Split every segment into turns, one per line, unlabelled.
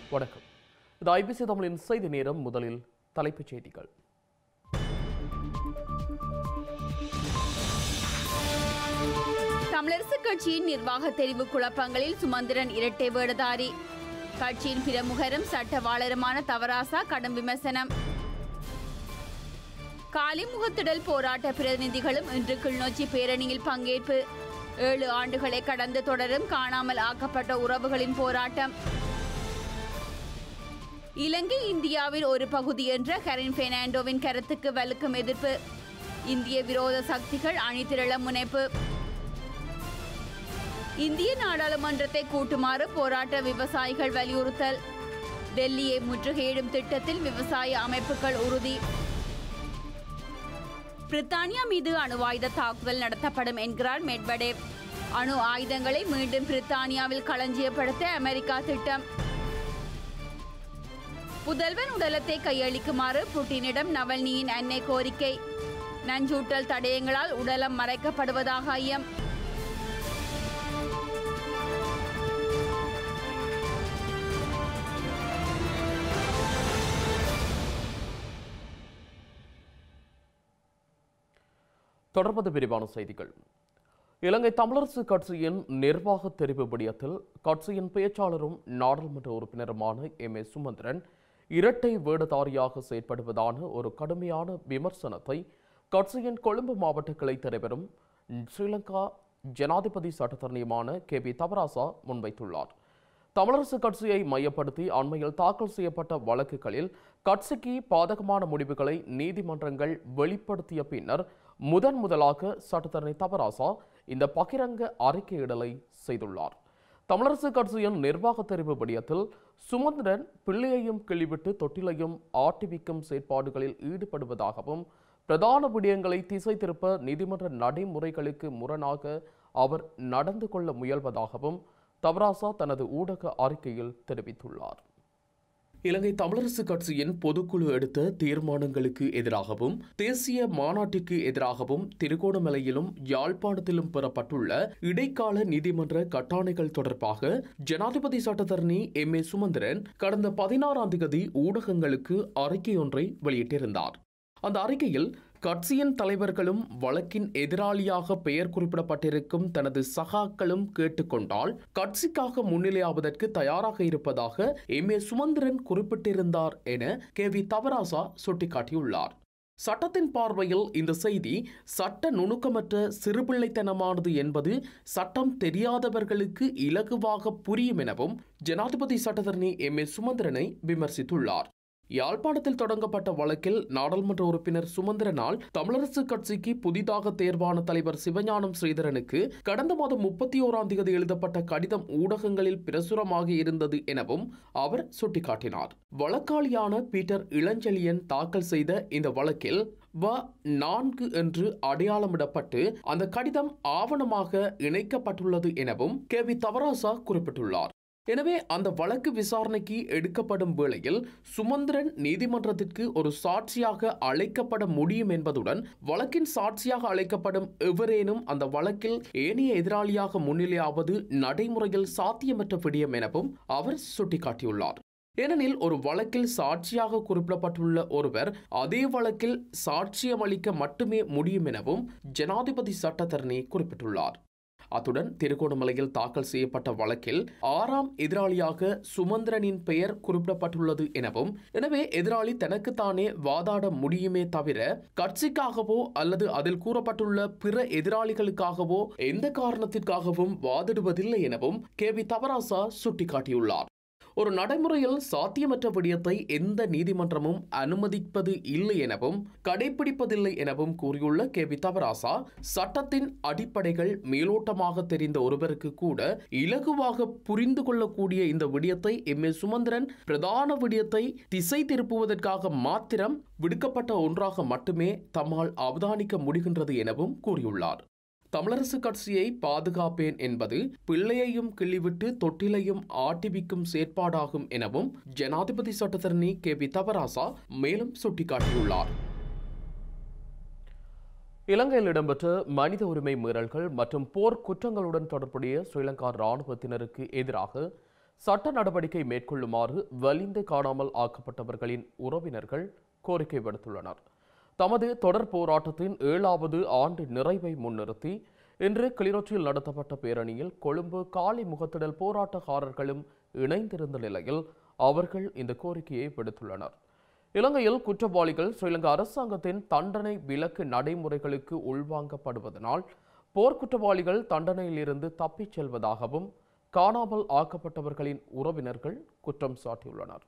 வணக்கம் இது ஐபிசி தமிழின் செய்தி நேரம் முதலில் தலைப்புச் செய்திகள்
தமிழரசு கட்சியின் நிர்வாக தெரிவு குழப்பங்களில் சுமந்திரன் இரட்டை வேடதாரி கட்சியின் பிரமுகரும் சட்டவாளருமான தவராசா கடும் விமர்சனம் காலிமுகத்திடல் போராட்ட பிரதிநிதிகளும் இன்று கிளிநொச்சி பேரணியில் பங்கேற்பு ஏழு ஆண்டுகளை கடந்து தொடரும் காணாமல் ஆக்கப்பட்ட உறவுகளின் போராட்டம் இலங்கை இந்தியாவின் ஒரு பகுதி என்ற கரின் பெர்னாண்டோவின் கருத்துக்கு வலுக்கும் எதிர்ப்பு இந்திய விரோத சக்திகள் அணிதிரள முனைப்பு இந்திய நாடாளுமன்றத்தை கூட்டுமாறு போராட்ட விவசாயிகள் வலியுறுத்தல் டெல்லியை முற்றுகையிடும் திட்டத்தில் விவசாய அமைப்புகள் உறுதி பிரித்தானியா மீது அணு ஆயுத தாக்குதல் நடத்தப்படும் என்கிறார் மெட்வடேவ் அணு ஆயுதங்களை மீண்டும் பிரித்தானியாவில் களஞ்சியப்படுத்த அமெரிக்கா திட்டம் புதல்வன் உடலத்தை கையளிக்குமாறு புட்டினிடம் நவல்னியின் அன்னை கோரிக்கை நஞ்சூட்டல் தடயங்களால் உடலம் மறைக்கப்படுவதாக ஐயம்
தொடர்பது விரிவான செய்திகள் இலங்கை தமிழரசு கட்சியின் நிர்வாக தெரிவு விடயத்தில் கட்சியின் பேச்சாளரும் நாடாளுமன்ற உறுப்பினருமான எம் ஏ சுமந்திரன் இரட்டை வேடதாரியாக செயற்படுவதான ஒரு கடுமையான விமர்சனத்தை கட்சியின் கொழும்பு மாவட்ட கிளை தலைவரும் ஸ்ரீலங்கா ஜனாதிபதி சட்டத்தரணியுமான கே பி தவராசா முன்வைத்துள்ளார் தமிழரசு கட்சியை மையப்படுத்தி அண்மையில் தாக்கல் செய்யப்பட்ட வழக்குகளில் கட்சிக்கு பாதகமான முடிவுகளை நீதிமன்றங்கள் வெளிப்படுத்திய பின்னர் முதன் முதலாக சட்டத்தரணி தவராசா இந்த பகிரங்க அறிக்கையிடலை செய்துள்ளார் தமிழரசு கட்சியின் நிர்வாக தெரிவு விடயத்தில் சுமந்திரன் பிள்ளையையும் கிள்ளிவிட்டு தொட்டிலையும் ஆட்டிவிக்கும் செயற்பாடுகளில் ஈடுபடுவதாகவும் பிரதான விடயங்களை திசை திருப்ப நீதிமன்ற நடைமுறைகளுக்கு முரணாக அவர் நடந்து கொள்ள முயல்வதாகவும் தவராசா தனது ஊடக அறிக்கையில் தெரிவித்துள்ளார் இலங்கை தமிழரசு கட்சியின் பொதுக்குழு எடுத்த தீர்மானங்களுக்கு எதிராகவும் தேசிய மாநாட்டிற்கு எதிராகவும் திருகோணமலையிலும் யாழ்ப்பாணத்திலும் பெறப்பட்டுள்ள இடைக்கால நீதிமன்ற கட்டாணைகள் தொடர்பாக ஜனாதிபதி சட்டத்தரணி எம் ஏ சுமந்திரன் கடந்த பதினாறாம் தேதி ஊடகங்களுக்கு அறிக்கையொன்றை வெளியிட்டிருந்தார் அந்த அறிக்கையில் கட்சியின் தலைவர்களும் வழக்கின் எதிராளியாக பெயர் குறிப்பிடப்பட்டிருக்கும் தனது சகாக்களும் கேட்டுக்கொண்டால் கட்சிக்காக முன்னிலையாவதற்கு தயாராக இருப்பதாக எம் ஏ சுமந்திரன் குறிப்பிட்டிருந்தார் என கே வி தவராசா சுட்டிக்காட்டியுள்ளார் சட்டத்தின் பார்வையில் இந்த செய்தி சட்ட நுணுக்கமற்ற சிறுபிள்ளைத்தனமானது என்பது சட்டம் தெரியாதவர்களுக்கு இலகுவாக புரியும் எனவும் ஜனாதிபதி சட்டத்தரணி எம் ஏ சுமந்திரனை விமர்சித்துள்ளார் யாழ்ப்பாணத்தில் தொடங்கப்பட்ட வழக்கில் நாடாளுமன்ற உறுப்பினர் சுமந்திரனால் தமிழரசு கட்சிக்கு புதிதாக தேர்வான தலைவர் சிவஞானம் ஸ்ரீதரனுக்கு கடந்த மாதம் முப்பத்தி ஓராம் தேதி எழுதப்பட்ட கடிதம் ஊடகங்களில் பிரசுரமாகி இருந்தது எனவும் அவர் சுட்டிக்காட்டினார் வழக்காளியான பீட்டர் இளஞ்செழியன் தாக்கல் செய்த இந்த வழக்கில் வ நான்கு என்று அடையாளமிடப்பட்டு அந்த கடிதம் ஆவணமாக இணைக்கப்பட்டுள்ளது எனவும் கே வி தவராசா குறிப்பிட்டுள்ளார் எனவே அந்த வழக்கு விசாரணைக்கு எடுக்கப்படும் வேளையில் சுமந்திரன் நீதிமன்றத்திற்கு ஒரு சாட்சியாக அழைக்கப்பட முடியும் என்பதுடன் வழக்கின் சாட்சியாக அழைக்கப்படும் எவரேனும் அந்த வழக்கில் ஏனைய எதிராளியாக முன்னிலையாவது நடைமுறையில் சாத்தியமற்ற விடயம் எனவும் அவர் சுட்டிக்காட்டியுள்ளார் ஏனெனில் ஒரு வழக்கில் சாட்சியாக குறிப்பிடப்பட்டுள்ள ஒருவர் அதே வழக்கில் சாட்சியமளிக்க மட்டுமே முடியும் எனவும் ஜனாதிபதி சட்டத்தரணி குறிப்பிட்டுள்ளார் அத்துடன் திருகோணமலையில் தாக்கல் செய்யப்பட்ட வழக்கில் ஆறாம் எதிராளியாக சுமந்திரனின் பெயர் குறிப்பிடப்பட்டுள்ளது எனவும் எனவே எதிராளி தனக்குத்தானே வாதாட முடியுமே தவிர கட்சிக்காகவோ அல்லது அதில் கூறப்பட்டுள்ள பிற எதிராளிகளுக்காகவோ எந்த காரணத்திற்காகவும் வாதிடுவதில்லை எனவும் கே வி தவராசா சுட்டிக்காட்டியுள்ளார் ஒரு நடைமுறையில் சாத்தியமற்ற விடயத்தை எந்த நீதிமன்றமும் அனுமதிப்பது இல்லை எனவும் கடைபிடிப்பதில்லை எனவும் கூறியுள்ள கே வி தவராசா சட்டத்தின் அடிப்படைகள் மேலோட்டமாக தெரிந்த ஒருவருக்கு கூட இலகுவாக புரிந்து கொள்ளக்கூடிய இந்த விடயத்தை எம் ஏ சுமந்திரன் பிரதான விடயத்தை திசை திருப்புவதற்காக மாத்திரம் விடுக்கப்பட்ட ஒன்றாக மட்டுமே தம்மால் அவதானிக்க முடிகின்றது எனவும் கூறியுள்ளார் தமிழரசு கட்சியை பாதுகாப்பேன் என்பது பிள்ளையையும் கிள்ளிவிட்டு தொட்டிலையும் ஆட்டிவிக்கும் செயற்பாடாகும் எனவும் ஜனாதிபதி சட்டத்தரணி கே வி தவராசா மேலும் சுட்டிக்காட்டியுள்ளார் இலங்கையில் இடம்பெற்ற மனித உரிமை மீறல்கள் மற்றும் போர் குற்றங்களுடன் தொடர்புடைய ஸ்ரீலங்கா இராணுவத்தினருக்கு எதிராக சட்ட நடவடிக்கை மேற்கொள்ளுமாறு வலிந்து காணாமல் ஆக்கப்பட்டவர்களின் உறவினர்கள் கோரிக்கை விடுத்துள்ளனர் தமது தொடர் போராட்டத்தின் ஏழாவது ஆண்டு நிறைவை முன்னிறுத்தி இன்று கிளிநொச்சியில் நடத்தப்பட்ட பேரணியில் கொழும்பு காலி முகத்திடல் போராட்டக்காரர்களும் இணைந்திருந்த நிலையில் அவர்கள் இந்த கோரிக்கையை விடுத்துள்ளனர் இலங்கையில் குற்றவாளிகள் ஸ்ரீலங்கா அரசாங்கத்தின் தண்டனை விலக்கு நடைமுறைகளுக்கு உள்வாங்கப்படுவதனால் போர்க்குற்றவாளிகள் தண்டனையிலிருந்து தப்பிச் செல்வதாகவும் காணாமல் ஆக்கப்பட்டவர்களின் உறவினர்கள் குற்றம் சாட்டியுள்ளனர்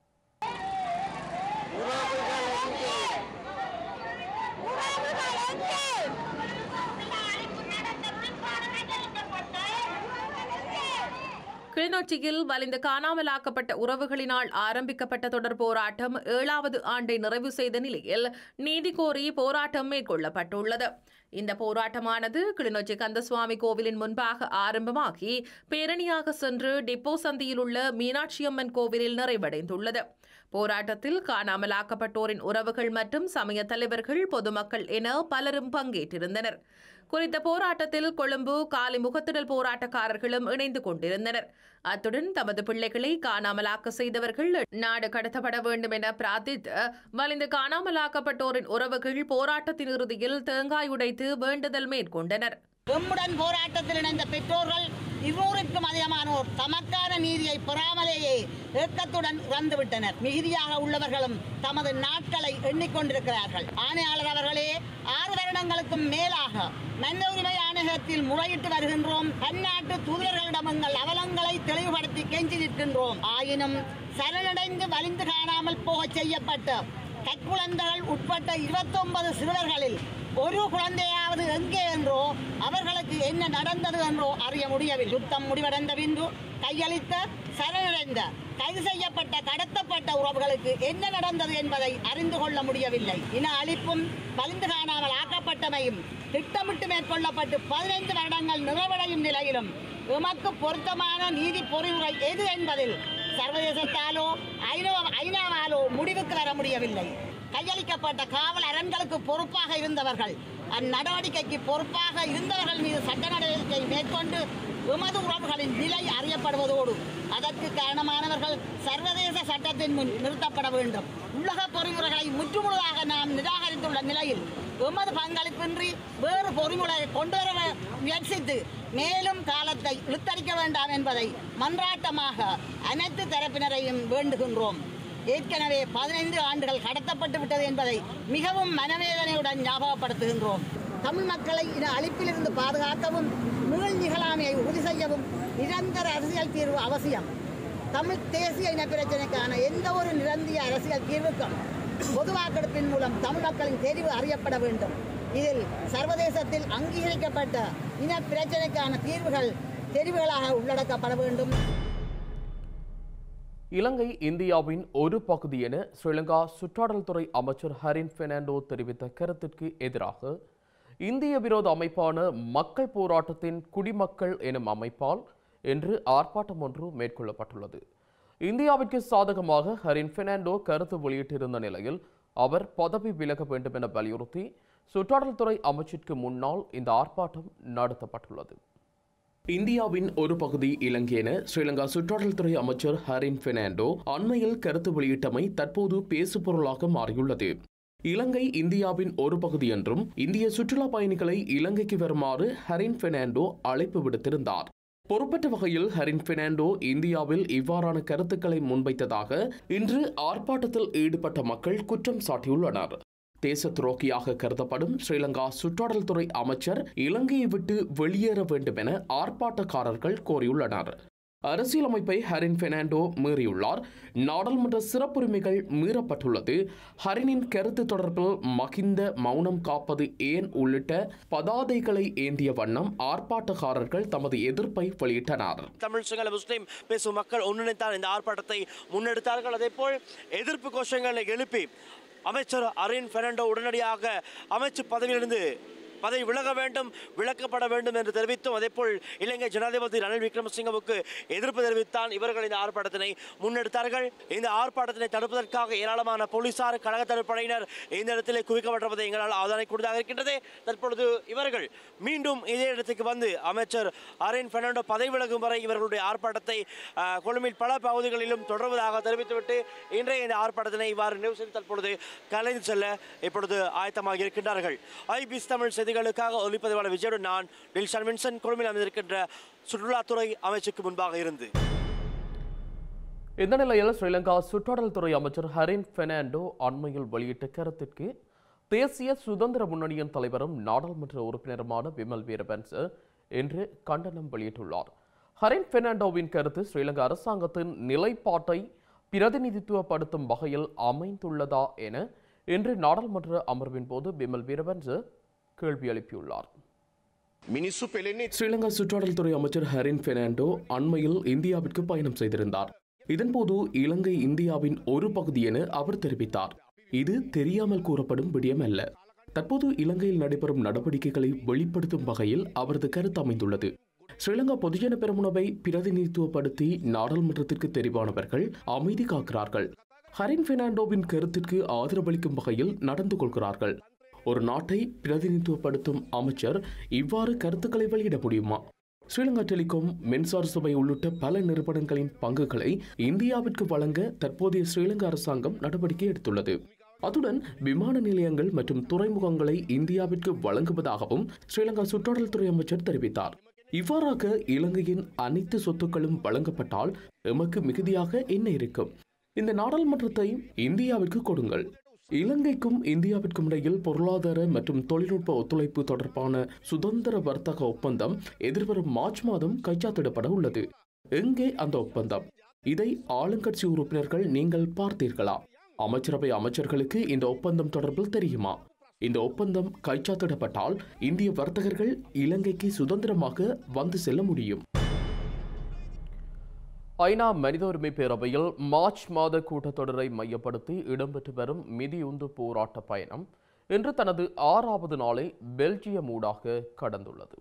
கிளிநொச்சியில் வலிந்து காணாமலாக்கப்பட்ட உறவுகளினால் ஆரம்பிக்கப்பட்ட தொடர் போராட்டம் ஏழாவது ஆண்டை நிறைவு செய்த நிலையில் நீதி கோரி போராட்டம் மேற்கொள்ளப்பட்டுள்ளது இந்த போராட்டமானது கிளிநொச்சி கந்தசுவாமி கோவிலின் முன்பாக ஆரம்பமாகி பேரணியாக சென்று டிப்போ சந்தியில் உள்ள மீனாட்சியம்மன் கோவிலில் நிறைவடைந்துள்ளது போராட்டத்தில் காணாமலாக்கப்பட்டோரின் உறவுகள் மற்றும் சமய தலைவர்கள் பொதுமக்கள் என பலரும் பங்கேற்றிருந்தனர் குறித்த போராட்டத்தில் கொழும்பு காலி முகத்திடல் போராட்டக்காரர்களும் இணைந்து கொண்டிருந்தனர் அத்துடன் தமது பிள்ளைகளை காணாமலாக்க செய்தவர்கள் நாடு கடத்தப்பட வேண்டும் என பிரார்த்தித்து வலிந்து காணாமலாக்கப்பட்டோரின் உறவுகள் போராட்டத்தின் இறுதியில் தேங்காய் உடைத்து வேண்டுதல் மேற்கொண்டனர்
எம்முடன் போராட்டத்தில் இணைந்த பெற்றோர்கள் இருநூறுக்கும் அதிகமானோர் தமக்கான நீதியை பெறாமலேயே ஏக்கத்துடன் இறந்துவிட்டனர் மிகுதியாக உள்ளவர்களும் தமது நாட்களை எண்ணிக்கொண்டிருக்கிறார்கள் ஆணையாளர் அவர்களே ஆறு வருடங்களுக்கும் மேலாக மனித உரிமை ஆணையத்தில் முறையிட்டு வருகின்றோம் பன்னாட்டு தூதர்களிடம் எங்கள் அவலங்களை தெளிவுபடுத்தி கெஞ்சி நிற்கின்றோம் ஆயினும் சரணடைந்து வலிந்து காணாமல் போகச் செய்யப்பட்ட கற்குழந்தைகள் உட்பட்ட இருபத்தொன்பது சிறுவர்களில் ஒரு குழந்தையாவது எங்கே என்றோ அவர்களுக்கு என்ன நடந்தது என்றோ அறிய முடியவில்லை யுத்தம் முடிவடைந்த பின்பு கையளித்த சரணடைந்த கைது செய்யப்பட்ட கடத்தப்பட்ட உறவுகளுக்கு என்ன நடந்தது என்பதை அறிந்து கொள்ள முடியவில்லை இன அழிப்பும் வலிந்து காணாமல் ஆக்கப்பட்டமையும் திட்டமிட்டு மேற்கொள்ளப்பட்டு பதினைந்து வருடங்கள் நிறைவடையும் நிலையிலும் எமக்கு பொருத்தமான நீதி பொறிமுறை எது என்பதில் சர்வதேசத்தாலோ ஐநா ஐநாவாலோ முடிவுக்கு வர முடியவில்லை கையளிக்கப்பட்ட காவல் அரண்களுக்கு பொறுப்பாக இருந்தவர்கள் அந்நடவடிக்கைக்கு பொறுப்பாக இருந்தவர்கள் மீது சட்ட நடவடிக்கை மேற்கொண்டு எமது உறவுகளின் நிலை அறியப்படுவதோடு அதற்கு காரணமானவர்கள் சர்வதேச சட்டத்தின் முன் நிறுத்தப்பட வேண்டும் உலக பொறிமுறைகளை முற்றுமுழுதாக நாம் நிராகரித்துள்ள நிலையில் எமது பங்களிப்பின்றி வேறு பொறிமுறையை கொண்டு வர முயற்சித்து மேலும் காலத்தை இழுத்தடிக்க வேண்டாம் என்பதை மன்றாட்டமாக அனைத்து தரப்பினரையும் வேண்டுகின்றோம் ஏற்கனவே பதினைந்து ஆண்டுகள் கடத்தப்பட்டு விட்டது என்பதை மிகவும் மனவேதனையுடன் ஞாபகப்படுத்துகின்றோம் தமிழ் மக்களை இன அழிப்பிலிருந்து பாதுகாக்கவும் மீள் நிகழாமையை உறுதி செய்யவும் நிரந்தர அரசியல் தீர்வு அவசியம் தமிழ் தேசிய இன பிரச்சினைக்கான எந்த ஒரு நிரந்திய அரசியல் தீர்வுக்கும் பொது வாக்கெடுப்பின் மூலம் தமிழ் மக்களின் தெரிவு அறியப்பட வேண்டும் இதில் சர்வதேசத்தில் அங்கீகரிக்கப்பட்ட இன பிரச்சினைக்கான தீர்வுகள் தெரிவுகளாக உள்ளடக்கப்பட வேண்டும்
இலங்கை இந்தியாவின் ஒரு பகுதி என ஸ்ரீலங்கா சுற்றாடல் துறை அமைச்சர் ஹரின் பெர்னாண்டோ தெரிவித்த கருத்திற்கு எதிராக இந்திய விரோத அமைப்பான மக்கள் போராட்டத்தின் குடிமக்கள் எனும் அமைப்பால் இன்று ஆர்ப்பாட்டம் ஒன்று மேற்கொள்ளப்பட்டுள்ளது இந்தியாவிற்கு சாதகமாக ஹரின் பெர்னாண்டோ கருத்து வெளியிட்டிருந்த நிலையில் அவர் பதவி விலக வேண்டும் என வலியுறுத்தி சுற்றாடல் துறை அமைச்சிற்கு முன்னால் இந்த ஆர்ப்பாட்டம் நடத்தப்பட்டுள்ளது இந்தியாவின் ஒரு பகுதி இலங்கை என ஸ்ரீலங்கா சுற்றாடல் துறை அமைச்சர் ஹரின் பெர்னாண்டோ அண்மையில் கருத்து வெளியிட்டமை தற்போது பேசுபொருளாக மாறியுள்ளது இலங்கை இந்தியாவின் ஒரு பகுதி என்றும் இந்திய சுற்றுலா பயணிகளை இலங்கைக்கு வருமாறு ஹரின் பெர்னாண்டோ அழைப்பு விடுத்திருந்தார் பொறுப்பற்ற வகையில் ஹரின் பெர்னாண்டோ இந்தியாவில் இவ்வாறான கருத்துக்களை முன்வைத்ததாக இன்று ஆர்ப்பாட்டத்தில் ஈடுபட்ட மக்கள் குற்றம் சாட்டியுள்ளனர் தேச துரோகியாக கருதப்படும் ஸ்ரீலங்கா சுற்றாடல் துறை அமைச்சர் இலங்கையை விட்டு வெளியேற வேண்டும் என ஆர்ப்பாட்டக்காரர்கள் கோரியுள்ளனர் அரசியலமைப்பை ஹரின் பெர்னாண்டோ மீறியுள்ளார் நாடாளுமன்ற சிறப்புரிமைகள் மீறப்பட்டுள்ளது ஹரினின் கருத்து தொடர்பில் மகிந்த மௌனம் காப்பது ஏன் உள்ளிட்ட பதாதைகளை ஏந்திய வண்ணம் ஆர்ப்பாட்டக்காரர்கள் தமது எதிர்ப்பை வெளியிட்டனர்
தமிழ் சிங்கள முஸ்லீம் பேசும் மக்கள் ஒன்றிணைத்தால் இந்த ஆர்ப்பாட்டத்தை முன்னெடுத்தார்கள் அதேபோல் எதிர்ப்பு கோஷங்களை எழுப்பி அமைச்சர் அரின் பெர்னாண்டோ உடனடியாக அமைச்சு பதவியிலிருந்து பதவி விலக வேண்டும் விலக்கப்பட வேண்டும் என்று தெரிவித்தும் அதேபோல் இலங்கை ஜனாதிபதி ரணில் விக்ரமசிங்கவுக்கு எதிர்ப்பு தெரிவித்தான் இவர்கள் இந்த ஆர்ப்பாட்டத்தினை முன்னெடுத்தார்கள் இந்த ஆர்ப்பாட்டத்தினை தடுப்பதற்காக ஏராளமான போலீசார் கழக தடுப்படையினர் இந்த இடத்திலே குவிக்கப்பட்டிருப்பதை எங்களால் அவதானிக்கூடியதாக இருக்கின்றது தற்பொழுது இவர்கள் மீண்டும் இதே இடத்துக்கு வந்து அமைச்சர் அரின் பெர்னாண்டோ பதவி விலகும் வரை இவர்களுடைய ஆர்ப்பாட்டத்தை அஹ், கொழும்பில் பல பகுதிகளிலும் தொடர்வதாக தெரிவித்துவிட்டு இன்றைய இந்த ஆர்ப்பாட்டத்தினை இவ்வாறு நிறைவு செய்து தற்பொழுது கலைந்து செல்ல இப்பொழுது ஆயத்தமாக இருக்கின்றார்கள் ஐபிஎஸ் தமிழ் செய்திகளுக்காக ஒலிப்பதிவாளர் விஜயுடன் நான் டில்ஷன் வின்சன் கொழும்பில் அமைந்திருக்கின்ற சுற்றுலாத்துறை அமைச்சுக்கு முன்பாக இருந்து
இந்த நிலையில் ஸ்ரீலங்கா சுற்றாடல் துறை அமைச்சர் ஹரின் பெர்னாண்டோ அண்மையில் வெளியிட்ட கருத்திற்கு தேசிய சுதந்திர முன்னணியின் தலைவரும் நாடாளுமன்ற உறுப்பினருமான விமல் வீரபன்ச இன்று கண்டனம் வெளியிட்டுள்ளார் ஹரின் பெர்னாண்டோவின் கருத்து ஸ்ரீலங்கா அரசாங்கத்தின் நிலைப்பாட்டை பிரதிநிதித்துவப்படுத்தும் வகையில் அமைந்துள்ளதா என இன்று நாடாளுமன்ற அமர்வின் போது விமல் வீரபன்ச கேள்வி எழுப்பியுள்ளார்
මිනිස්සු පෙළෙන්නේ
ஸ்ரீலங்கா சுற்றாடல் துறை அமைச்சர் ஹரின் பெர்னாண்டோ அண்மையில் இந்தியாவிற்கு பயணம் செய்திருந்தார் இதன்போது இலங்கை இந்தியாவின் ஒரு பகுதி என அவர் தெரிவித்தார் இது தெரியாமல் கூறப்படும் விடயம் அல்ல தற்போது இலங்கையில் நடைபெறும் நடவடிக்கைகளை வெளிப்படுத்தும் வகையில் அவரது கருத்து அமைந்துள்ளது ஸ்ரீலங்கா பொதுஜன பெரமுனவை பிரதிநிதித்துவப்படுத்தி நாடாளுமன்றத்திற்கு தெரிவானவர்கள் அமைதி காக்கிறார்கள் ஹரின் பெர்னாண்டோவின் கருத்திற்கு ஆதரவளிக்கும் வகையில் நடந்து கொள்கிறார்கள் ஒரு நாட்டை பிரதிநிதித்துவப்படுத்தும் அமைச்சர் இவ்வாறு கருத்துக்களை வெளியிட முடியுமா ஸ்ரீலங்கா டெலிகாம் மின்சார சபை உள்ளிட்ட பல நிறுவனங்களின் பங்குகளை இந்தியாவிற்கு வழங்க தற்போதைய ஸ்ரீலங்கா அரசாங்கம் நடவடிக்கை எடுத்துள்ளது அத்துடன் விமான நிலையங்கள் மற்றும் துறைமுகங்களை இந்தியாவிற்கு வழங்குவதாகவும் ஸ்ரீலங்கா சுற்றாடல் துறை அமைச்சர் தெரிவித்தார் இவ்வாறாக இலங்கையின் அனைத்து சொத்துக்களும் வழங்கப்பட்டால் எமக்கு மிகுதியாக என்ன இருக்கும் இந்த நாடாளுமன்றத்தை இந்தியாவிற்கு கொடுங்கள் இலங்கைக்கும் இந்தியாவிற்கும் இடையில் பொருளாதார மற்றும் தொழில்நுட்ப ஒத்துழைப்பு தொடர்பான சுதந்திர வர்த்தக ஒப்பந்தம் எதிர்வரும் மார்ச் மாதம் கைச்சாத்திடப்பட உள்ளது எங்கே அந்த ஒப்பந்தம் இதை ஆளுங்கட்சி உறுப்பினர்கள் நீங்கள் பார்த்தீர்களா அமைச்சரவை அமைச்சர்களுக்கு இந்த ஒப்பந்தம் தொடர்பில் தெரியுமா இந்த ஒப்பந்தம் கைச்சாத்திடப்பட்டால் இந்திய வர்த்தகர்கள் இலங்கைக்கு சுதந்திரமாக வந்து செல்ல முடியும் ஐநா மனித உரிமை பேரவையில் மார்ச் மாத கூட்டத்தொடரை மையப்படுத்தி இடம்பெற்று வரும் மிதியுந்து போராட்ட பயணம் இன்று தனது ஆறாவது நாளை பெல்ஜியம் ஊடாக கடந்துள்ளது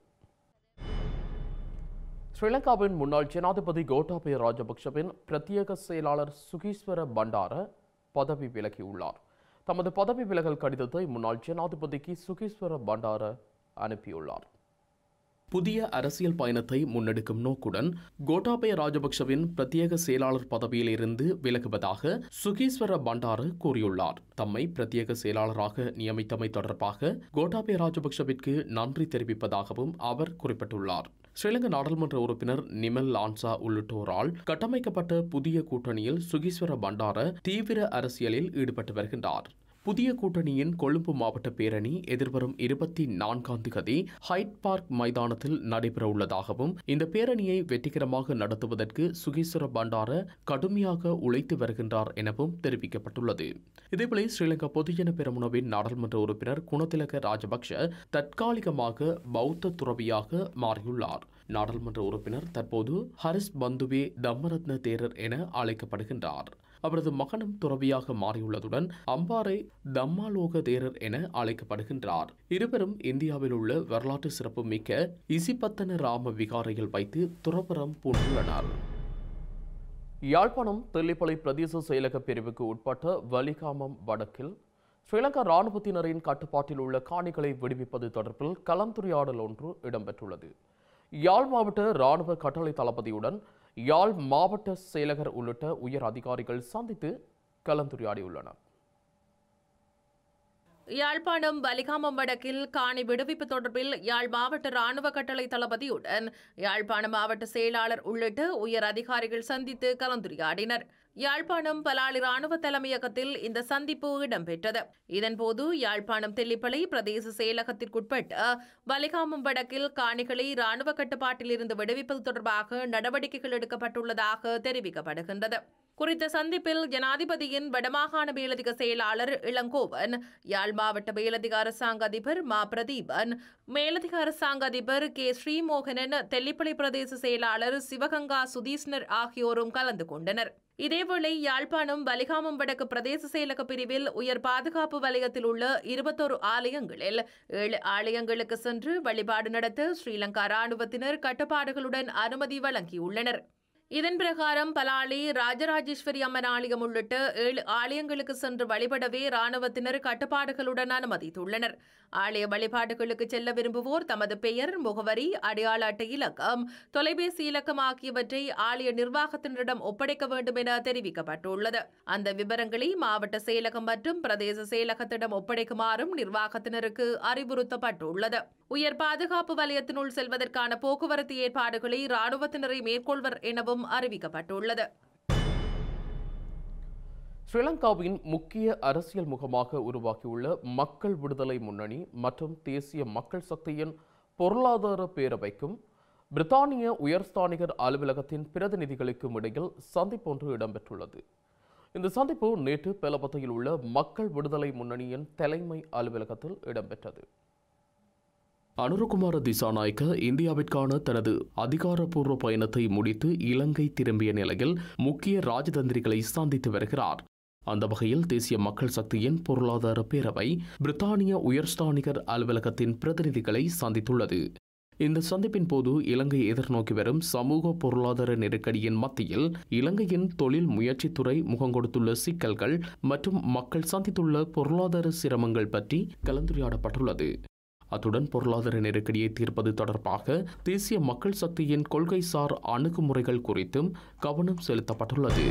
ஸ்ரீலங்காவின் முன்னாள் ஜனாதிபதி கோட்டாபய ராஜபக்ஷவின் பிரத்யேக செயலாளர் சுகீஸ்வர பண்டார பதவி விலகியுள்ளார் தமது பதவி விலகல் கடிதத்தை முன்னாள் ஜனாதிபதிக்கு சுகீஸ்வர பண்டார அனுப்பியுள்ளார் புதிய அரசியல் பயணத்தை முன்னெடுக்கும் நோக்குடன் கோட்டாபய ராஜபக்ஷவின் பிரத்யேக செயலாளர் பதவியில் இருந்து விலகுவதாக சுகீஸ்வர பண்டார கூறியுள்ளார் தம்மை பிரத்யேக செயலாளராக நியமித்தமை தொடர்பாக கோட்டாபய ராஜபக்ஷவிற்கு நன்றி தெரிவிப்பதாகவும் அவர் குறிப்பிட்டுள்ளார் ஸ்ரீலங்கா நாடாளுமன்ற உறுப்பினர் நிமல் லான்சா உள்ளிட்டோரால் கட்டமைக்கப்பட்ட புதிய கூட்டணியில் சுகீஸ்வர பண்டார தீவிர அரசியலில் ஈடுபட்டு வருகின்றார் புதிய கூட்டணியின் கொழும்பு மாவட்ட பேரணி எதிர்வரும் இருபத்தி நான்காம் திகதி ஹைட் பார்க் மைதானத்தில் நடைபெற உள்ளதாகவும் இந்த பேரணியை வெற்றிகரமாக நடத்துவதற்கு சுகீஸ்வர பண்டார கடுமையாக உழைத்து வருகின்றார் எனவும் தெரிவிக்கப்பட்டுள்ளது இதேவேளை ஸ்ரீலங்கா பொதுஜன பெரமுனவின் நாடாளுமன்ற உறுப்பினர் குணதிலக ராஜபக்ஷ தற்காலிகமாக பௌத்த துறவியாக மாறியுள்ளார் நாடாளுமன்ற உறுப்பினர் தற்போது ஹரிஸ் பந்துவே தம்மரத்ன தேரர் என அழைக்கப்படுகின்றார் அவரது மகனும் துறவியாக மாறியுள்ளதுடன் அம்பாறை தம்மாலோக தேரர் என அழைக்கப்படுகின்றார் இருவரும் இந்தியாவில் உள்ள வரலாற்று சிறப்பு மிக்க இசிபத்தன ராம விகாரையில் வைத்து துறவரம் பூண்டுள்ளனர் யாழ்ப்பாணம் தெல்லிப்பளை பிரதேச செயலக பிரிவுக்கு உட்பட்ட வலிகாமம் வடக்கில் ஸ்ரீலங்கா இராணுவத்தினரின் கட்டுப்பாட்டில் உள்ள காணிகளை விடுவிப்பது தொடர்பில் கலந்துரையாடல் ஒன்று இடம்பெற்றுள்ளது யாழ் மாவட்ட இராணுவ கட்டளை தளபதியுடன் யாழ் மாவட்ட செயலகர் உள்ளிட்ட உயர் அதிகாரிகள் சந்தித்து கலந்துரையாடியுள்ளனர்
யாழ்ப்பாணம் பலிகாமம் வடக்கில் காணி விடுவிப்பு தொடர்பில் யாழ் மாவட்ட ராணுவ கட்டளை தளபதியுடன் யாழ்ப்பாணம் மாவட்ட செயலாளர் உள்ளிட்ட உயர் அதிகாரிகள் சந்தித்து கலந்துரையாடினர் யாழ்ப்பாணம் பலாலி ராணுவ தலைமையகத்தில் இந்த சந்திப்பு இடம்பெற்றது இதன்போது யாழ்ப்பாணம் தெல்லிப்பளை பிரதேச செயலகத்திற்குட்பட்ட வலிகாமம் வடக்கில் காணிகளை ராணுவ கட்டுப்பாட்டில் இருந்து விடுவிப்பது தொடர்பாக நடவடிக்கைகள் எடுக்கப்பட்டுள்ளதாக தெரிவிக்கப்படுகின்றது குறித்த சந்திப்பில் ஜனாதிபதியின் வடமாகாண மேலதிக செயலாளர் இளங்கோவன் யாழ் மாவட்ட மேலதிக அரசாங்க அதிபர் மா பிரதீபன் மேலதிக அரசாங்க அதிபர் கே ஸ்ரீமோகனன் தெல்லிப்பளை பிரதேச செயலாளர் சிவகங்கா சுதீஷ்ணர் ஆகியோரும் கலந்து கொண்டனர் இதேவேளை யாழ்ப்பாணம் வலிகாமம் வடக்கு பிரதேச செயலக பிரிவில் உயர் பாதுகாப்பு வலயத்தில் உள்ள இருபத்தொரு ஆலயங்களில் ஏழு ஆலயங்களுக்கு சென்று வழிபாடு நடத்த ஸ்ரீலங்கா ராணுவத்தினர் கட்டுப்பாடுகளுடன் அனுமதி வழங்கியுள்ளனர் இதன் பிரகாரம் பலாலி ராஜராஜேஸ்வரி அம்மன் ஆலயம் உள்ளிட்ட ஏழு ஆலயங்களுக்கு சென்று வழிபடவே ராணுவத்தினர் கட்டுப்பாடுகளுடன் அனுமதித்துள்ளனர் ஆலய வழிபாடுகளுக்கு செல்ல விரும்புவோர் தமது பெயர் முகவரி அடையாள அட்டை இலக்கம் தொலைபேசி இலக்கம் ஆகியவற்றை ஆலய நிர்வாகத்தினரிடம் ஒப்படைக்க வேண்டும் என தெரிவிக்கப்பட்டுள்ளது அந்த விவரங்களை மாவட்ட செயலகம் மற்றும் பிரதேச செயலகத்திடம் ஒப்படைக்குமாறும் நிர்வாகத்தினருக்கு அறிவுறுத்தப்பட்டுள்ளது உயர் பாதுகாப்பு வலயத்தினுள் செல்வதற்கான போக்குவரத்து ஏற்பாடுகளை ராணுவத்தினரை மேற்கொள்வர் எனவும் அறிவிக்கப்பட்டுள்ளது
ஸ்ரீலங்காவின் முக்கிய அரசியல் முகமாக உருவாகியுள்ள மக்கள் விடுதலை முன்னணி மற்றும் தேசிய மக்கள் சக்தியின் பொருளாதார பேரவைக்கும் பிரித்தானிய உயர்ஸ்தானிகர் அலுவலகத்தின் பிரதிநிதிகளுக்கும் இடையில் சந்திப்பொன்று இடம்பெற்றுள்ளது இந்த சந்திப்பு நேற்று பெலபத்தையில் உள்ள மக்கள் விடுதலை முன்னணியின் தலைமை அலுவலகத்தில் இடம்பெற்றது அனுரகுமார திசாநாயக்க இந்தியாவிற்கான தனது அதிகாரப்பூர்வ பயணத்தை முடித்து இலங்கை திரும்பிய நிலையில் முக்கிய ராஜதந்திரிகளை சந்தித்து வருகிறார் அந்த வகையில் தேசிய மக்கள் சக்தியின் பொருளாதார பேரவை பிரித்தானிய உயர்ஸ்தானிகர் அலுவலகத்தின் பிரதிநிதிகளை சந்தித்துள்ளது இந்த சந்திப்பின் போது இலங்கை எதிர்நோக்கி வரும் சமூக பொருளாதார நெருக்கடியின் மத்தியில் இலங்கையின் தொழில் முயற்சித்துறை முகங்கொடுத்துள்ள சிக்கல்கள் மற்றும் மக்கள் சந்தித்துள்ள பொருளாதார சிரமங்கள் பற்றி கலந்துரையாடப்பட்டுள்ளது அத்துடன் பொருளாதார நெருக்கடியை தீர்ப்பது தொடர்பாக தேசிய மக்கள் சக்தியின் கொள்கைசார் அணுகுமுறைகள் குறித்தும் கவனம் செலுத்தப்பட்டுள்ளது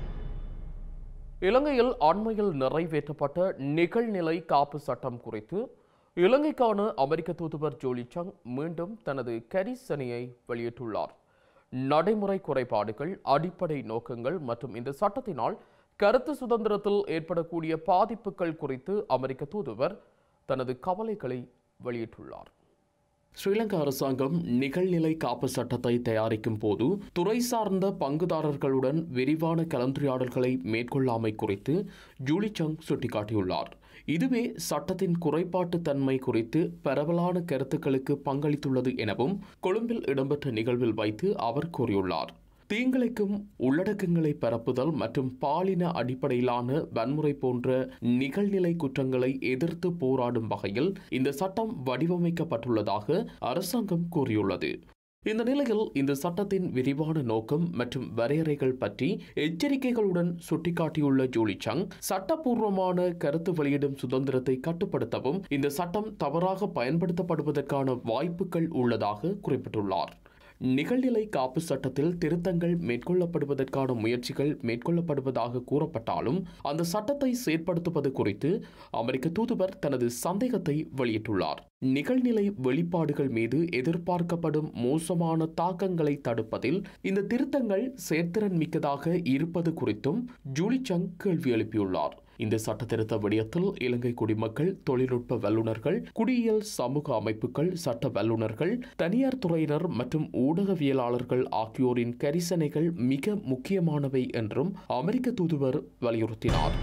இலங்கையில் அண்மையில் நிறைவேற்றப்பட்ட நிகழ்நிலை காப்பு சட்டம் குறித்து இலங்கைக்கான அமெரிக்க தூதுவர் ஜோலி சங் மீண்டும் தனது கரிசனையை வெளியிட்டுள்ளார் நடைமுறை குறைபாடுகள் அடிப்படை நோக்கங்கள் மற்றும் இந்த சட்டத்தினால் கருத்து சுதந்திரத்தில் ஏற்படக்கூடிய பாதிப்புகள் குறித்து அமெரிக்க தூதுவர் தனது கவலைகளை வெளியிட்டுள்ளார் ஸ்ரீலங்கா அரசாங்கம் நிகழ்நிலை காப்பு சட்டத்தை தயாரிக்கும் போது துறை சார்ந்த பங்குதாரர்களுடன் விரிவான கலந்துரையாடல்களை மேற்கொள்ளாமை குறித்து ஜூலி சங் சுட்டிக்காட்டியுள்ளார் இதுவே சட்டத்தின் குறைபாட்டு தன்மை குறித்து பரவலான கருத்துக்களுக்கு பங்களித்துள்ளது எனவும் கொழும்பில் இடம்பெற்ற நிகழ்வில் வைத்து அவர் கூறியுள்ளார் தீங்கிழைக்கும் உள்ளடக்கங்களை பரப்புதல் மற்றும் பாலின அடிப்படையிலான வன்முறை போன்ற நிகழ்நிலை குற்றங்களை எதிர்த்து போராடும் வகையில் இந்த சட்டம் வடிவமைக்கப்பட்டுள்ளதாக அரசாங்கம் கூறியுள்ளது இந்த நிலையில் இந்த சட்டத்தின் விரிவான நோக்கம் மற்றும் வரையறைகள் பற்றி எச்சரிக்கைகளுடன் சுட்டிக்காட்டியுள்ள ஜூலி சங் சட்டப்பூர்வமான கருத்து வெளியிடும் சுதந்திரத்தை கட்டுப்படுத்தவும் இந்த சட்டம் தவறாக பயன்படுத்தப்படுவதற்கான வாய்ப்புகள் உள்ளதாக குறிப்பிட்டுள்ளார் நிகழ்நிலை காப்பு சட்டத்தில் திருத்தங்கள் மேற்கொள்ளப்படுவதற்கான முயற்சிகள் மேற்கொள்ளப்படுவதாக கூறப்பட்டாலும் அந்த சட்டத்தை செயற்படுத்துவது குறித்து அமெரிக்க தூதுவர் தனது சந்தேகத்தை வெளியிட்டுள்ளார் நிகழ்நிலை வெளிப்பாடுகள் மீது எதிர்பார்க்கப்படும் மோசமான தாக்கங்களை தடுப்பதில் இந்த திருத்தங்கள் செயற்திறன் மிக்கதாக இருப்பது குறித்தும் ஜூலி சங் கேள்வி எழுப்பியுள்ளார் இந்த சட்ட திருத்த விடயத்தில் இலங்கை குடிமக்கள் தொழில்நுட்ப வல்லுநர்கள் குடியியல் சமூக அமைப்புகள் சட்ட வல்லுநர்கள் தனியார் துறையினர் மற்றும் ஊடகவியலாளர்கள் ஆகியோரின் கரிசனைகள் மிக முக்கியமானவை என்றும் அமெரிக்க தூதுவர் வலியுறுத்தினார்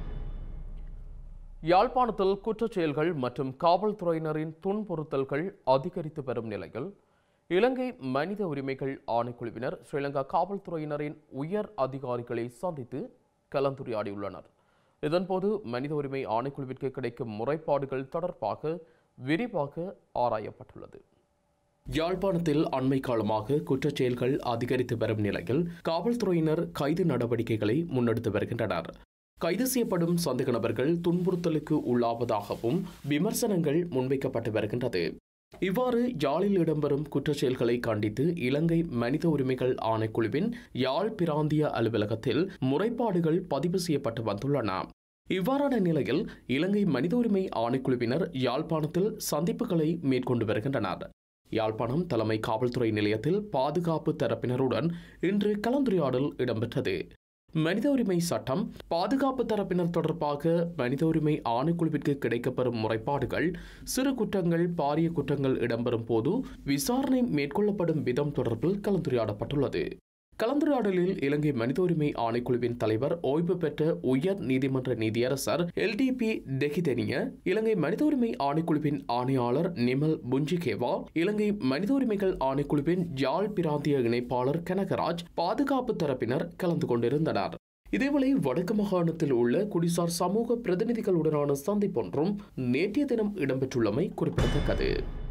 யாழ்ப்பாணத்தில் குற்றச் செயல்கள் மற்றும் காவல்துறையினரின் துன்புறுத்தல்கள் அதிகரித்து வரும் நிலையில் இலங்கை மனித உரிமைகள் ஆணைக்குழுவினர் ஸ்ரீலங்கா காவல்துறையினரின் உயர் அதிகாரிகளை சந்தித்து கலந்துரையாடியுள்ளனர் இதன்போது மனித உரிமை ஆணைக்குழுவிற்கு கிடைக்கும் முறைப்பாடுகள் தொடர்பாக விரிவாக ஆராயப்பட்டுள்ளது யாழ்ப்பாணத்தில் அண்மை காலமாக குற்றச் செயல்கள் அதிகரித்து வரும் நிலையில் காவல்துறையினர் கைது நடவடிக்கைகளை முன்னெடுத்து வருகின்றனர் கைது செய்யப்படும் சந்தேக நபர்கள் துன்புறுத்தலுக்கு உள்ளாவதாகவும் விமர்சனங்கள் முன்வைக்கப்பட்டு வருகின்றது இவ்வாறு யாழில் இடம்பெறும் குற்றச் செயல்களை கண்டித்து இலங்கை மனித உரிமைகள் ஆணைக்குழுவின் யாழ் பிராந்திய அலுவலகத்தில் முறைப்பாடுகள் பதிவு செய்யப்பட்டு வந்துள்ளன இவ்வாறான நிலையில் இலங்கை மனித உரிமை ஆணைக்குழுவினர் யாழ்ப்பாணத்தில் சந்திப்புகளை மேற்கொண்டு வருகின்றனர் யாழ்ப்பாணம் தலைமை காவல்துறை நிலையத்தில் பாதுகாப்பு தரப்பினருடன் இன்று கலந்துரையாடல் இடம்பெற்றது மனித உரிமை சட்டம் பாதுகாப்பு தரப்பினர் தொடர்பாக மனித உரிமை ஆணைக்குழுவிற்கு கிடைக்கப்பெறும் முறைப்பாடுகள் சிறு குற்றங்கள் பாரிய குற்றங்கள் இடம்பெறும் போது விசாரணை மேற்கொள்ளப்படும் விதம் தொடர்பில் கலந்துரையாடப்பட்டுள்ளது கலந்துரையாடலில் இலங்கை மனித உரிமை ஆணைக்குழுவின் தலைவர் ஓய்வு பெற்ற உயர் நீதிமன்ற நீதியரசர் எல்டிபி டெஹிதெனிய இலங்கை மனித உரிமை ஆணைக்குழுவின் ஆணையாளர் நிமல் புஞ்சிகேவா இலங்கை மனித உரிமைகள் ஆணைக்குழுவின் யாழ் பிராந்திய இணைப்பாளர் கனகராஜ் பாதுகாப்பு தரப்பினர் கலந்து கொண்டிருந்தனர் இதேவேளை வடக்கு மாகாணத்தில் உள்ள குடிசார் சமூக பிரதிநிதிகளுடனான சந்திப்பொன்றும் நேற்றைய தினம் இடம்பெற்றுள்ளமை குறிப்பிடத்தக்கது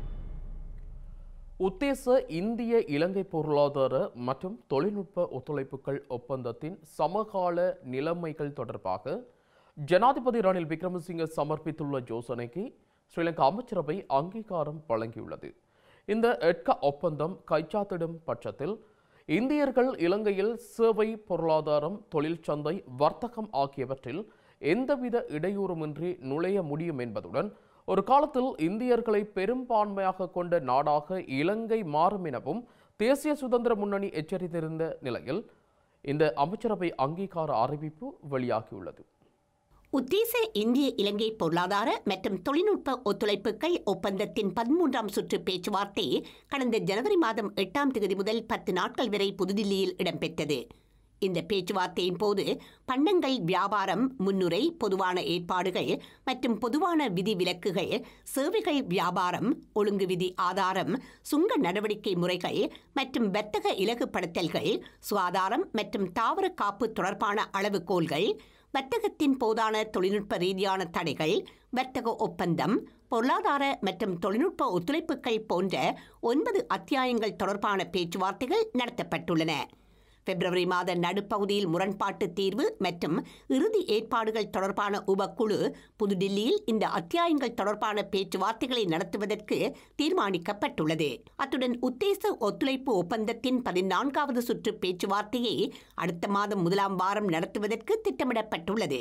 உத்தேச இந்திய இலங்கை பொருளாதார மற்றும் தொழில்நுட்ப ஒத்துழைப்புகள் ஒப்பந்தத்தின் சமகால நிலைமைகள் தொடர்பாக ஜனாதிபதி ரணில் விக்ரமசிங்க சமர்ப்பித்துள்ள யோசனைக்கு ஸ்ரீலங்கா அமைச்சரவை அங்கீகாரம் வழங்கியுள்ளது இந்த எட்கா ஒப்பந்தம் கைச்சாத்திடும் பட்சத்தில் இந்தியர்கள் இலங்கையில் சேவை பொருளாதாரம் தொழிற்சந்தை வர்த்தகம் ஆகியவற்றில் எந்தவித இடையூறுமின்றி நுழைய முடியும் என்பதுடன் ஒரு காலத்தில் இந்தியர்களை பெரும்பான்மையாக கொண்ட நாடாக இலங்கை மாறும் எனவும் தேசிய சுதந்திர முன்னணி எச்சரித்திருந்த நிலையில் இந்த அமைச்சரவை அங்கீகார அறிவிப்பு வெளியாகியுள்ளது
உத்தேச இந்திய இலங்கை பொருளாதார மற்றும் தொழில்நுட்ப ஒத்துழைப்புகள் ஒப்பந்தத்தின் பதிமூன்றாம் சுற்று பேச்சுவார்த்தை கடந்த ஜனவரி மாதம் எட்டாம் தேதி முதல் பத்து நாட்கள் வரை புதுதில்லியில் இடம்பெற்றது இந்த பேச்சுவார்த்தையின் போது பண்டங்கள் வியாபாரம் முன்னுரை பொதுவான ஏற்பாடுகள் மற்றும் பொதுவான விதி விலக்குகள் சேவைகள் வியாபாரம் ஒழுங்கு விதி ஆதாரம் சுங்க நடவடிக்கை முறைகள் மற்றும் வர்த்தக இலகுப்படுத்தல்கள் சுகாதாரம் மற்றும் தாவர காப்பு தொடர்பான அளவுகோல்கள் வர்த்தகத்தின் போதான தொழில்நுட்ப ரீதியான தடைகள் வர்த்தக ஒப்பந்தம் பொருளாதார மற்றும் தொழில்நுட்ப ஒத்துழைப்புகள் போன்ற ஒன்பது அத்தியாயங்கள் தொடர்பான பேச்சுவார்த்தைகள் நடத்தப்பட்டுள்ளன பிப்ரவரி மாத நடுப்பகுதியில் முரண்பாட்டு தீர்வு மற்றும் இறுதி ஏற்பாடுகள் தொடர்பான உபக்குழு புதுடில்லியில் இந்த அத்தியாயங்கள் தொடர்பான பேச்சுவார்த்தைகளை நடத்துவதற்கு தீர்மானிக்கப்பட்டுள்ளது அத்துடன் உத்தேச ஒத்துழைப்பு ஒப்பந்தத்தின் பதினான்காவது சுற்று பேச்சுவார்த்தையை அடுத்த மாதம் முதலாம் வாரம் நடத்துவதற்கு திட்டமிடப்பட்டுள்ளது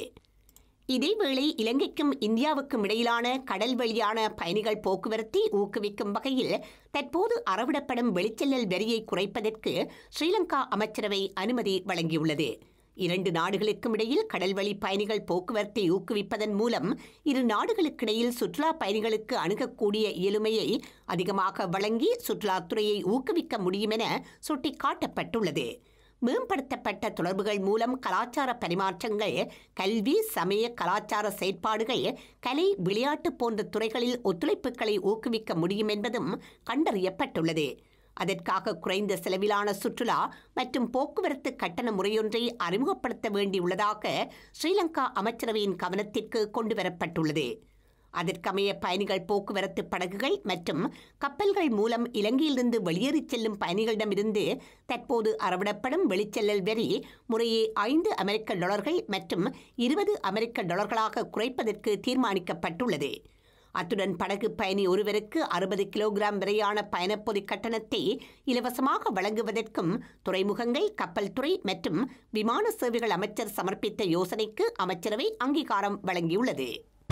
இதேவேளை இலங்கைக்கும் இந்தியாவுக்கும் இடையிலான கடல் வழியான பயணிகள் போக்குவரத்தை ஊக்குவிக்கும் வகையில் தற்போது அறவிடப்படும் வெளிச்செல்லல் வரியை குறைப்பதற்கு ஸ்ரீலங்கா அமைச்சரவை அனுமதி வழங்கியுள்ளது இரண்டு நாடுகளுக்கும் இடையில் கடல்வழி பயணிகள் போக்குவரத்தை ஊக்குவிப்பதன் மூலம் இரு நாடுகளுக்கிடையில் சுற்றுலா பயணிகளுக்கு அணுகக்கூடிய இயலுமையை அதிகமாக வழங்கி சுற்றுலாத்துறையை ஊக்குவிக்க முடியும் என சுட்டிக்காட்டப்பட்டுள்ளது மேம்படுத்தப்பட்ட தொடர்புகள் மூலம் கலாச்சார பரிமாற்றங்கள் கல்வி சமய கலாச்சார செயற்பாடுகள் கலை விளையாட்டு போன்ற துறைகளில் ஒத்துழைப்புகளை ஊக்குவிக்க முடியும் என்பதும் கண்டறியப்பட்டுள்ளது அதற்காக குறைந்த செலவிலான சுற்றுலா மற்றும் போக்குவரத்து கட்டண முறையொன்றை அறிமுகப்படுத்த வேண்டியுள்ளதாக ஸ்ரீலங்கா அமைச்சரவையின் கவனத்திற்கு கொண்டுவரப்பட்டுள்ளது அதற்கமைய பயணிகள் போக்குவரத்து படகுகள் மற்றும் கப்பல்கள் மூலம் இலங்கையிலிருந்து வெளியேறிச் செல்லும் பயணிகளிடமிருந்து தற்போது அறவிடப்படும் வெளிச்செல்லல் வரி முறையே ஐந்து அமெரிக்க டாலர்கள் மற்றும் இருபது அமெரிக்க டாலர்களாக குறைப்பதற்கு தீர்மானிக்கப்பட்டுள்ளது அத்துடன் படகு பயணி ஒருவருக்கு அறுபது கிலோகிராம் வரையான பயணப்பொதி கட்டணத்தை இலவசமாக வழங்குவதற்கும் துறைமுகங்கள் கப்பல் துறை மற்றும் விமான சேவைகள் அமைச்சர் சமர்ப்பித்த யோசனைக்கு அமைச்சரவை அங்கீகாரம் வழங்கியுள்ளது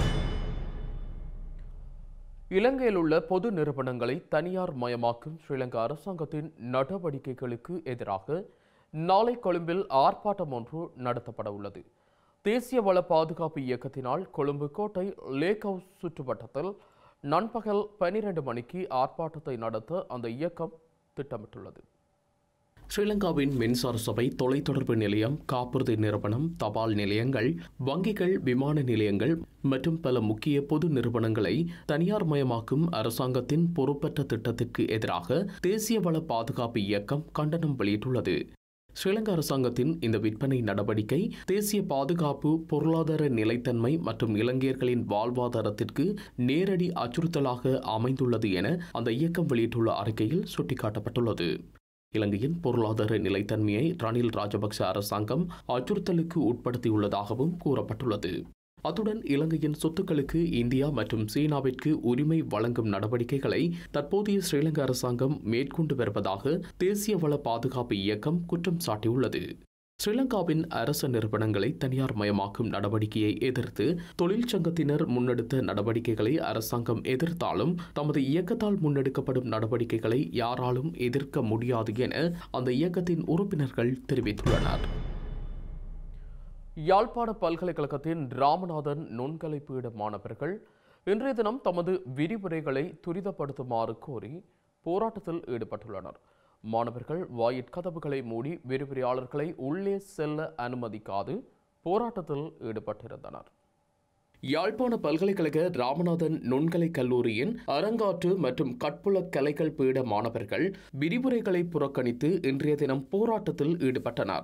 இலங்கையில் உள்ள பொது நிறுவனங்களை தனியார் மயமாக்கும் ஸ்ரீலங்கா அரசாங்கத்தின் நடவடிக்கைகளுக்கு எதிராக நாளை கொழும்பில் ஆர்ப்பாட்டம் ஒன்று நடத்தப்பட உள்ளது தேசிய வள பாதுகாப்பு இயக்கத்தினால் கொழும்பு கோட்டை லேக் ஹவுஸ் சுற்றுவட்டத்தில் நண்பகல் பனிரெண்டு மணிக்கு ஆர்ப்பாட்டத்தை நடத்த அந்த இயக்கம் திட்டமிட்டுள்ளது ஸ்ரீலங்காவின் மின்சார சபை தொலைத்தொடர்பு நிலையம் காப்புறுதி நிறுவனம் தபால் நிலையங்கள் வங்கிகள் விமான நிலையங்கள் மற்றும் பல முக்கிய பொது நிறுவனங்களை தனியார் மயமாக்கும் அரசாங்கத்தின் பொறுப்பற்ற திட்டத்திற்கு எதிராக தேசிய வள பாதுகாப்பு இயக்கம் கண்டனம் வெளியிட்டுள்ளது ஸ்ரீலங்கா அரசாங்கத்தின் இந்த விற்பனை நடவடிக்கை தேசிய பாதுகாப்பு பொருளாதார நிலைத்தன்மை மற்றும் இலங்கையர்களின் வாழ்வாதாரத்திற்கு நேரடி அச்சுறுத்தலாக அமைந்துள்ளது என அந்த இயக்கம் வெளியிட்டுள்ள அறிக்கையில் சுட்டிக்காட்டப்பட்டுள்ளது இலங்கையின் பொருளாதார நிலைத்தன்மையை ரணில் ராஜபக்ச அரசாங்கம் அச்சுறுத்தலுக்கு உட்படுத்தியுள்ளதாகவும் கூறப்பட்டுள்ளது அத்துடன் இலங்கையின் சொத்துக்களுக்கு இந்தியா மற்றும் சீனாவிற்கு உரிமை வழங்கும் நடவடிக்கைகளை தற்போதைய ஸ்ரீலங்கா அரசாங்கம் மேற்கொண்டு வருவதாக தேசிய வள பாதுகாப்பு இயக்கம் குற்றம் சாட்டியுள்ளது ஸ்ரீலங்காவின் அரச நிறுவனங்களை தனியார் மயமாக்கும் நடவடிக்கையை எதிர்த்து தொழிற்சங்கத்தினர் முன்னெடுத்த நடவடிக்கைகளை அரசாங்கம் எதிர்த்தாலும் தமது இயக்கத்தால் முன்னெடுக்கப்படும் நடவடிக்கைகளை யாராலும் எதிர்க்க முடியாது என அந்த இயக்கத்தின் உறுப்பினர்கள் தெரிவித்துள்ளனர் யாழ்ப்பாண பல்கலைக்கழகத்தின் ராமநாதன் நுண்கலை பீட மாணவர்கள் இன்றைய தினம் தமது விரிவுரைகளை துரிதப்படுத்துமாறு கோரி போராட்டத்தில் ஈடுபட்டுள்ளனர் மாணவர்கள் வாயிற்கதவுகளை மூடி விரிவுரையாளர்களை உள்ளே செல்ல அனுமதிக்காது போராட்டத்தில் ஈடுபட்டிருந்தனர் யாழ்ப்பாண பல்கலைக்கழக ராமநாதன் நுண்கலை கல்லூரியின் அரங்காற்று மற்றும் கட்புல கலைகள் பீட மாணவர்கள் விரிவுரைகளை புறக்கணித்து இன்றைய தினம் போராட்டத்தில் ஈடுபட்டனர்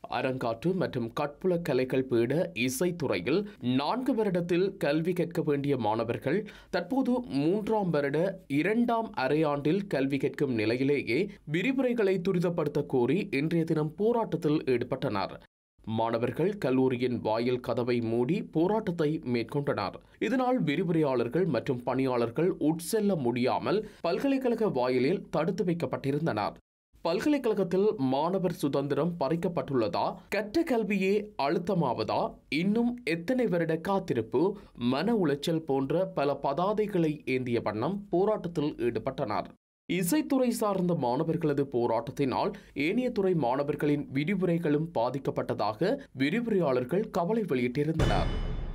அரங்காற்று மற்றும் கட்புல கலைகள் பீட இசைத்துறையில் நான்கு வருடத்தில் கல்வி கற்க வேண்டிய மாணவர்கள் தற்போது மூன்றாம் வருட இரண்டாம் அரையாண்டில் கல்வி கற்கும் நிலையிலேயே விரிவுரைகளை துரிதப்படுத்த கோரி இன்றைய தினம் போராட்டத்தில் ஈடுபட்டனர் மாணவர்கள் கல்லூரியின் வாயில் கதவை மூடி போராட்டத்தை மேற்கொண்டனர் இதனால் விரிவுரையாளர்கள் மற்றும் பணியாளர்கள் உட்செல்ல முடியாமல் பல்கலைக்கழக வாயிலில் தடுத்து வைக்கப்பட்டிருந்தனர் பல்கலைக்கழகத்தில் மாணவர் சுதந்திரம் பறிக்கப்பட்டுள்ளதா கற்ற கல்வியே அழுத்தமாவதா இன்னும் எத்தனை வருட காத்திருப்பு மன உளைச்சல் போன்ற பல பதாதைகளை ஏந்திய வண்ணம் போராட்டத்தில் ஈடுபட்டனர் இசைத்துறை சார்ந்த மாணவர்களது போராட்டத்தினால் ஏனைய துறை மாணவர்களின் விரிவுரைகளும் பாதிக்கப்பட்டதாக விரிவுரையாளர்கள் கவலை வெளியிட்டிருந்தனர்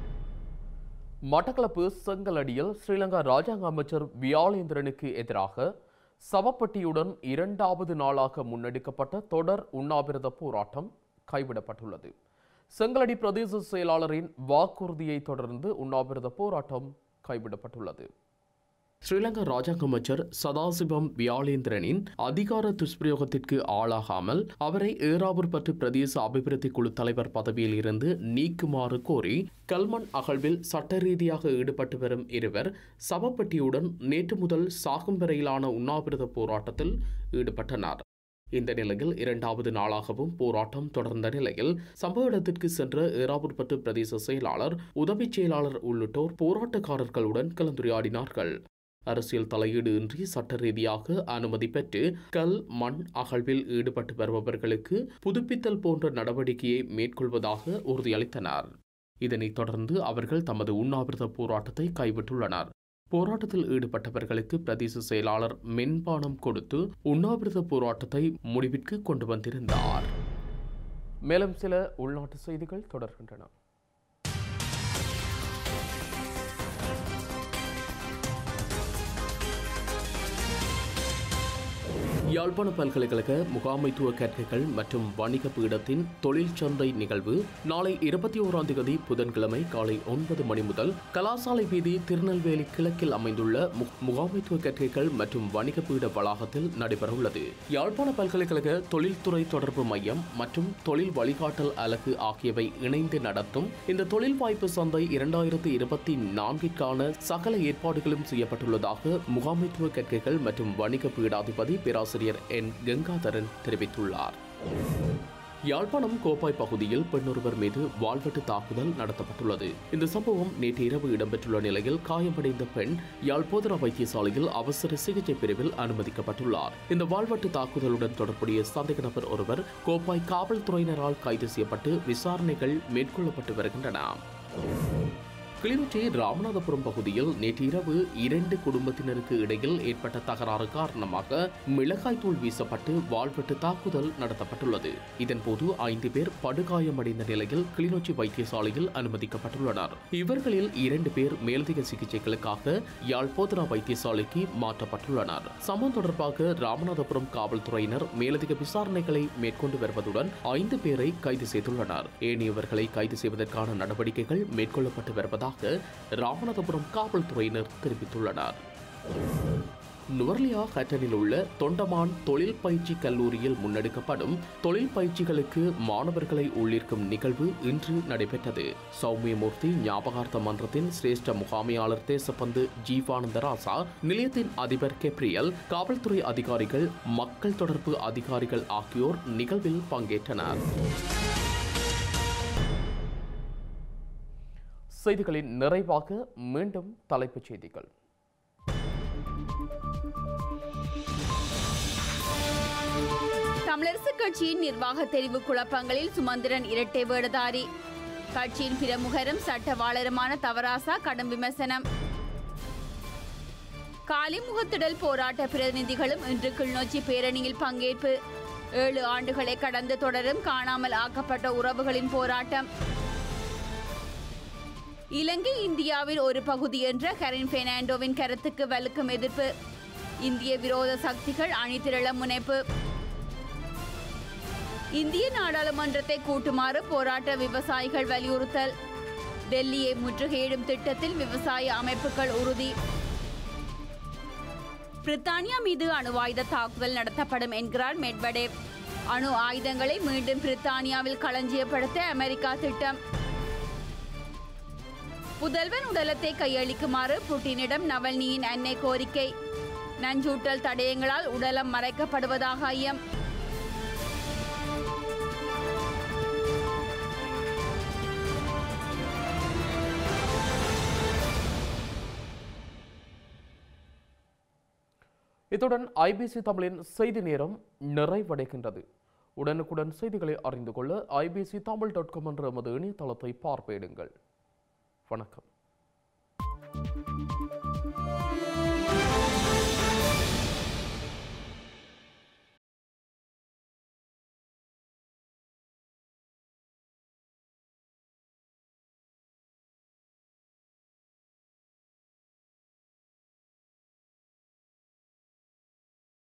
மட்டக்களப்பு செங்கலடியில் ஸ்ரீலங்கா ராஜாங்க அமைச்சர் வியாளேந்திரனுக்கு எதிராக சவப்பட்டியுடன் இரண்டாவது நாளாக முன்னெடுக்கப்பட்ட தொடர் உண்ணாவிரத போராட்டம் கைவிடப்பட்டுள்ளது செங்கலடி பிரதேச செயலாளரின் வாக்குறுதியை தொடர்ந்து உண்ணாவிரத போராட்டம் கைவிடப்பட்டுள்ளது ஸ்ரீலங்கா ராஜாங்க அமைச்சர் சதாசிவம் வியாளேந்திரனின் அதிகார துஷ்பிரயோகத்திற்கு ஆளாகாமல் அவரை ஏறாவூர் பற்று பிரதேச அபிவிருத்தி குழு தலைவர் பதவியில் இருந்து நீக்குமாறு கோரி கல்மன் அகழ்வில் சட்ட ரீதியாக ஈடுபட்டு வரும் இருவர் சவப்பட்டியுடன் நேற்று முதல் சாகும் வரையிலான உண்ணாவிரத போராட்டத்தில் ஈடுபட்டனர் இந்த நிலையில் இரண்டாவது நாளாகவும் போராட்டம் தொடர்ந்த நிலையில் சம்பவ இடத்திற்கு சென்ற ஏறாவூர்பட்டு பிரதேச செயலாளர் உதவிச் செயலாளர் உள்ளிட்டோர் போராட்டக்காரர்களுடன் கலந்துரையாடினார்கள் அரசியல் தலையீடு இன்றி சட்ட ரீதியாக அனுமதி பெற்று கல் மண் அகழ்வில் ஈடுபட்டு வருபவர்களுக்கு புதுப்பித்தல் போன்ற நடவடிக்கையை மேற்கொள்வதாக உறுதியளித்தனர் இதனைத் தொடர்ந்து அவர்கள் தமது உண்ணாவிரத போராட்டத்தை கைவிட்டுள்ளனர் போராட்டத்தில் ஈடுபட்டவர்களுக்கு பிரதேச செயலாளர் மென்பானம் கொடுத்து உண்ணாவிரத போராட்டத்தை முடிவிற்கு கொண்டு வந்திருந்தார் மேலும் சில உள்நாட்டு செய்திகள் தொடர்கின்றன யாழ்ப்பாண பல்கலைக்கழக முகாமைத்துவ கற்கைகள் மற்றும் வணிக பீடத்தின் தொழிற்சந்தை நிகழ்வு நாளை இருபத்தி ஓராம் தேதி புதன்கிழமை காலை ஒன்பது மணி முதல் கலாசாலை வீதி திருநெல்வேலி கிழக்கில் அமைந்துள்ள மு- முகாமைத்துவ கற்கைகள் மற்றும் வணிக பீட வளாகத்தில் நடைபெறவுள்ளது யாழ்ப்பாண பல்கலைக்கழக தொழில்துறை தொடர்பு மையம் மற்றும் தொழில் வழிகாட்டல் அலகு ஆகியவை இணைந்து நடத்தும் இந்த தொழில் வாய்ப்பு சந்தை இரண்டாயிரத்தி இருபத்தி நான்கிற்கான சகல ஏற்பாடுகளும் செய்யப்பட்டுள்ளதாக முகாமைத்துவ கற்கைகள் மற்றும் வணிக பீடாதிபதி பேராசிரியர் என் கங்காதரன் தெரிவித்துள்ளார் யாழ்ப்பாணம் கோப்பாய் பகுதியில் பெண்ணொருவர் மீது வாள்வெட்டு தாக்குதல் நடத்தப்பட்டுள்ளது இந்த சம்பவம் நேற்று இரவு இடம்பெற்றுள்ள நிலையில் காயமடைந்த பெண் யாழ் போதனா வைத்தியசாலையில் அவசர சிகிச்சை பிரிவில் அனுமதிக்கப்பட்டுள்ளார் இந்த வாள்வெட்டு தாக்குதலுடன் தொடர்புடைய சந்தேக நபர் ஒருவர் கோப்பாய் காவல்துறையினரால் கைது செய்யப்பட்டு விசாரணைகள் மேற்கொள்ளப்பட்டு வருகின்றன கிளிநொச்சி ராமநாதபுரம் பகுதியில் நேற்று இரவு இரண்டு குடும்பத்தினருக்கு இடையில் ஏற்பட்ட தகராறு காரணமாக மிளகாய் தூள் வீசப்பட்டு வாள்வெட்டு தாக்குதல் நடத்தப்பட்டுள்ளது இதன்போது ஐந்து பேர் படுகாயமடைந்த நிலையில் கிளிநொச்சி வைத்தியசாலையில் அனுமதிக்கப்பட்டுள்ளனர் இவர்களில் இரண்டு பேர் மேலதிக சிகிச்சைகளுக்காக யாழ் போதனா வைத்தியசாலைக்கு மாற்றப்பட்டுள்ளனர் சம்பவம் தொடர்பாக ராமநாதபுரம் காவல்துறையினர் மேலதிக விசாரணைகளை மேற்கொண்டு வருவதுடன் ஐந்து பேரை கைது செய்துள்ளனர் ஏனையவர்களை கைது செய்வதற்கான நடவடிக்கைகள் மேற்கொள்ளப்பட்டு வருவதாக ராமநாதபுரம் காவல்துறையினர் தெரிவித்துள்ளனர் நுவர்லியா ஹட்டனில் உள்ள தொண்டமான் தொழில் பயிற்சி கல்லூரியில் முன்னெடுக்கப்படும் தொழில் பயிற்சிகளுக்கு மாணவர்களை உள்ளிருக்கும் நிகழ்வு இன்று நடைபெற்றது சௌமியமூர்த்தி ஞாபகார்த்த மன்றத்தின் சிரேஷ்ட முகாமையாளர் தேசப்பந்து ஜீவானந்த ராசா நிலையத்தின் அதிபர் கெப்ரியல் காவல்துறை அதிகாரிகள் மக்கள் தொடர்பு அதிகாரிகள் ஆகியோர் நிகழ்வில் பங்கேற்றனர் செய்திகளின் நிறைவாக மீண்டும் தலைப்புச் செய்திகள்
தமிழரசு கட்சியின் நிர்வாக தெரிவு குழப்பங்களில் சுமந்திரன் இரட்டை வேடதாரி கட்சியின் பிரமுகரும் சட்டவாளருமான தவராசா கடும் விமர்சனம் காலிமுகத்திடல் போராட்ட பிரதிநிதிகளும் இன்று கிளிநொச்சி பேரணியில் பங்கேற்பு ஏழு ஆண்டுகளை கடந்து தொடரும் காணாமல் ஆக்கப்பட்ட உறவுகளின் போராட்டம் இலங்கை இந்தியாவின் ஒரு பகுதி என்ற கரின் பெர்னாண்டோவின் கருத்துக்கு வலுக்கும் எதிர்ப்பு இந்திய விரோத சக்திகள் அணிதிரள முனைப்பு இந்திய நாடாளுமன்றத்தை கூட்டுமாறு போராட்ட விவசாயிகள் வலியுறுத்தல் டெல்லியை முற்றுகையிடும் திட்டத்தில் விவசாய அமைப்புகள் உறுதி பிரித்தானியா மீது அணுவாயுத தாக்குதல் நடத்தப்படும் என்கிறார் மெட்வடேவ் அணு ஆயுதங்களை மீண்டும் பிரித்தானியாவில் களஞ்சியப்படுத்த அமெரிக்கா திட்டம் புதல்வன் உடலத்தை கையளிக்குமாறு புட்டினிடம் நவல்னியின் அன்னை கோரிக்கை நஞ்சூட்டல் தடயங்களால் உடலம் மறைக்கப்படுவதாக ஐயம்
இத்துடன் ஐபிசி தமிழின் செய்தி நேரம் நிறைவடைகின்றது உடனுக்குடன் செய்திகளை அறிந்து கொள்ள ஐபிசி தமிழ் டாட் காம் என்ற எமது இணையதளத்தை பார்வையிடுங்கள் வணக்கம்